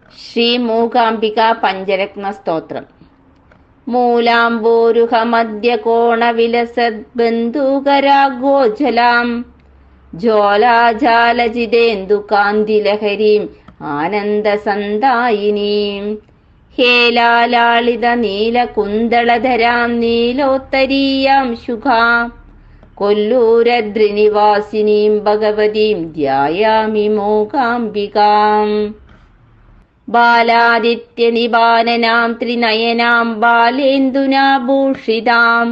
ശ്രീ മൂകാംബിക പഞ്ചരത്ന സ്തോത്രം മൂലാംബോരുഹ മധ്യകോണ വിലസത് ബന്ധുകരാഗോജലാം ജ്വാലാജാലജിതേന്ദു കാന്തിലഹരീം ആനന്ദസന്ദായിനീം ഹേലാലാളിത നീലകുന്തളധരാം നീലോത്തരീയാം ശുഖാം കൊല്ലൂരദ്രിനിവാസിനീം ഭഗവതീം ധ്യായാമി മൂകാംബികാം ബാലാദിത്യനിബാനനാം ത്രിനയനാം ബാലേന്ദുനാഭൂഷിതാം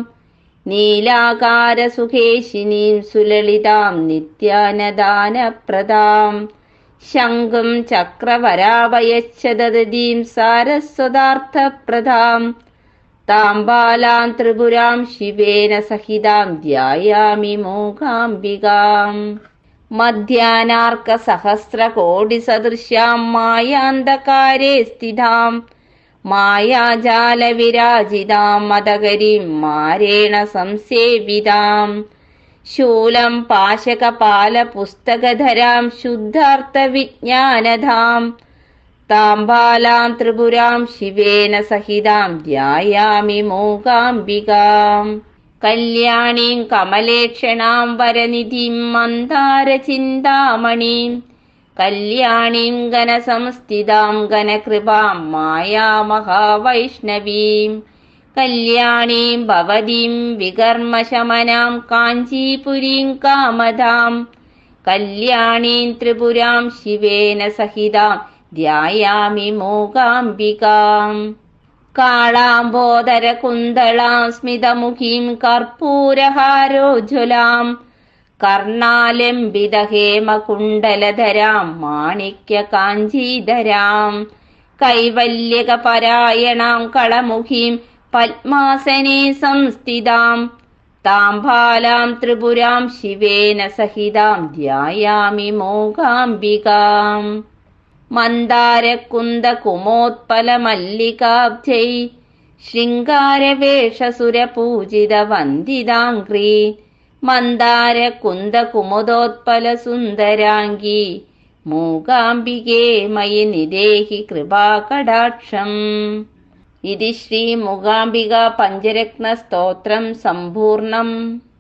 നീലാകാരസുഖേശിനീം സുലളിതാം നിത്യാനദാനപ്രദാം ശംഖും ചക്രവരാവയച്ഛതീം സാരസ്വതാർത്ഥപ്രദാം താംബാലാം ത്രിപുരാം ശിവേന സഹിതാം ധ്യായാമി മൂകാംബികാം മധ്യാനാർക്ക സഹസ്രകോടി സദൃശ്യാം മായാന്തകാരേ സ്ഥിതാം മായാജാലവിരാജിതാം മദകരീം മാരേണ സംസേവിതാം ശൂലം പാശകപാലപുസ്തകധരാം ശുദ്ധാർത്ഥവിജ്ഞാനധാം താംബാലാം ത്രിപുരാം ശിവേന സഹിതാം ധ്യായാമി മൂകാംബികാം കല്യാണീം കമലേക്ഷണാം വരനിധിം മന്ദാരചിന്താമണീം കല്യാണീം ഗനസംസ്ഥിതാം ഗനകൃപാം മായാമഹാവൈഷ്ണവീം കല്യാണീം ഭവതീം വികർമ്മശമനാം കാഞ്ചീപുരീം കാമതാം കല്യാണീം ത്രിപുരാം ശിവേന സഹിതാം ധ്യായാമി മൂകാംബികാം കാളാംബോധര കുന്തളാം സ്മിതമുഖീം കർപ്പൂരഹാരോജ്വലാം കർണാലംബിതഹേമകുണ്ടലധരാം മാണിക്യ കാഞ്ചീധരാം കൈവല്യകപരായണാം കളമുഖീം പത്മാസനെ സംസ്ഥിതാം താംബാലാം ത്രിപുരാം ശിവേന സഹിതാം ധ്യായാമി മൂകാംബികാം മന്ദാരകുന്ദ കുമോത്പല മല്ലികാബ്ജൈ ശൃംഗാരവേഷസുരപൂജിത വന്ദിതാംഗ്രീ മന്ദാരകുന്ദ കുമുദോത്പല സുന്ദരാംഗി മൂകാംബികേ മയി നിദേഹി കൃപാകടാക്ഷം ഇതി ശ്രീ മൂകാംബിക പഞ്ചരത്ന സ്തോത്രം സമ്പൂർണം